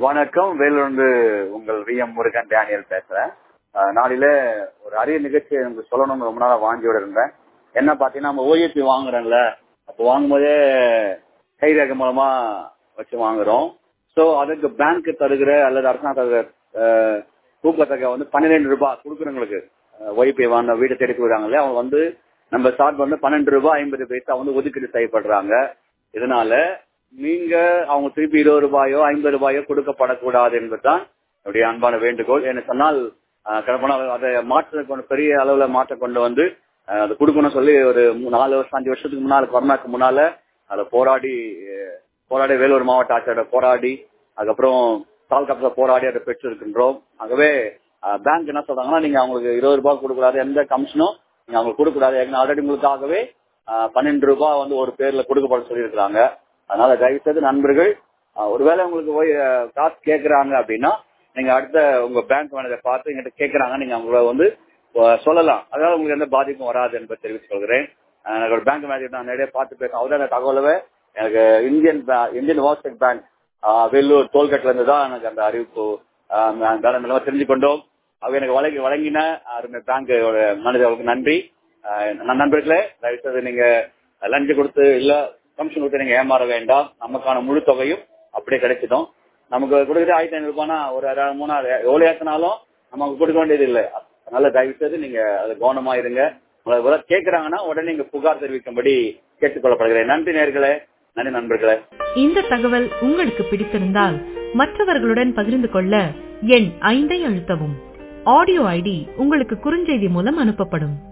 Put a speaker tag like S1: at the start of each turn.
S1: வணக்கம் வேலூர்ந்து உங்கள் V M Murugan Daniel பேசுறேன் அஹ் நாளையில ஒரு அரிய நிகழ்ச்சி எனக்கு சொல்லணும்னு ரொம்ப நாளா வாஞ்சியோட இருந்தேன் என்ன பாத்தீங்கன்னா நம்ம ஓஏபி வாங்குறோம்ல அப்போ வாங்கும்போதே கைரேகை மூலமா வச்சு வாங்குறோம் சோ அதுக்கு பேங்க் தருகிற அல்லது அரசாங்கம் தருகிற அஹ், ஊக்கத்தொகை வந்து பன்னிரெண்டு ரூபாய் கொடுக்குறவங்களுக்கு ஒய்பி வாங்க வீட்டை தேடி கொடுக்குறாங்களே அவங்க வந்து நம்ம சார்பு வந்து பன்னெண்டு ரூபாய் ஐம்பது பைசா வந்து ஒதுக்கீடு செய்யப்படுறாங்க இதனால நீங்க அவங்க திருப்பி இருபது ரூபாயோ ஐம்பது ரூபாயோ கொடுக்கப்படக்கூடாது என்பதுதான் என்னுடைய அன்பான வேண்டுகோள் என்ன சொன்னால் அஹ், கற்பனா அதை மாற்ற கொண்டு பெரிய அளவுல மாற்ற கொண்டு வந்து அஹ், அதை கொடுக்கணும்னு சொல்லி ஒரு மூ- நாலு வருஷம் அஞ்சு வருஷத்துக்கு முன்னால கொரோனாக்கு முன்னால அதை போராடி அஹ், போராடி வேலூர் மாவட்ட ஆட்சியரோட போராடி அதுக்கப்புறம் தாலுகா போராடி அதை பெற்றிருக்கின்றோம் ஆகவே பேங்க் என்ன சொல்றாங்கன்னா நீங்க அவங்களுக்கு இருபது ரூபாய் கொடுக்கூடாது எந்த கமிஷனும் நீங்க அவங்களுக்கு கொடுக்கூடாது ஏற்கனவே ஆல்ரெடி உங்களுக்காகவே அஹ், பன்னெண்டு ரூபாய் வந்து ஒரு பேர்ல கொடுக்கப்பட சொல்லியிருக்கிறாங்க அதனால தயவு செய்து நண்பர்கள் அஹ், ஒருவேளை உங்களுக்கு போய் அஹ், காசு கேட்கறாங்க அப்படின்னா நீங்க அடுத்த உங்க பேங்க் மேனேஜர் பார்த்து எங்கிட்ட கேட்கறாங்க நீங்க அவங்கள வந்து அஹ், சொல்லலாம் அதாவது உங்களுக்கு எந்த பாதிப்பும் வராது என்பதை தெரிவித்துக் கொள்கிறேன் அஹ், எனக்கு ஒரு பேங்க் மேனேஜர் நான் நிறைய பார்த்து பேசுறேன் அவர்தான் அந்த தகவலவே எனக்கு Indian pay- Indian WhatsApp bank ah Vellore டோல்கேட்ல இருந்து தான் எனக்கு அந்த அறிவிப்பு ஆஹ் நான் வேற நிலவரம் தெரிஞ்சு கொண்டோம் அவங்க எனக்கு வழங்கி வழங்கின அருமை பேங்க் மேனேஜர்களுக்கு நன்றி ஆஹ் ந- நண்பர்களே தயவுசெய்து நீங்க லஞ்சம் கொடுத்து இல்ல கமிஷன் கொடுத்து நீங்க ஏமாற வேண்டாம் நமக்கான முழு தொகையும் அப்படியே கிடைச்சிடும் நமக்கு கொடுக்குறது ஆயிரத்தி ஐநூறு ரூபாய்னா ஒரு அரை- மூணாயிரம் எவ்வளவு ஏத்தினாலும் நமக்கு கொடுக்க வேண்டியது இல்லை அதனால தயவு செய்து நீங்க அது கவனமா இருங்க உங்களை இவ்வளவு கேட்கறாங்கன்னா உடனே நீங்க புகார் தெரிவிக்கும்படி கேட்டுக்கொள்ளப்படுகிறேன் நன்றி நேர்களே நன்றி நண்பர்களே
S2: இந்த தகவல் உங்களுக்கு பிடித்திருந்தால் மற்றவர்களுடன் பகிர்ந்து கொள்ள எண் ஐந்தை அழுத்தவும் ஆடியோ ஐடி உங்களுக்கு குறுஞ்செய்தி மூலம் அனுப்பப்படும்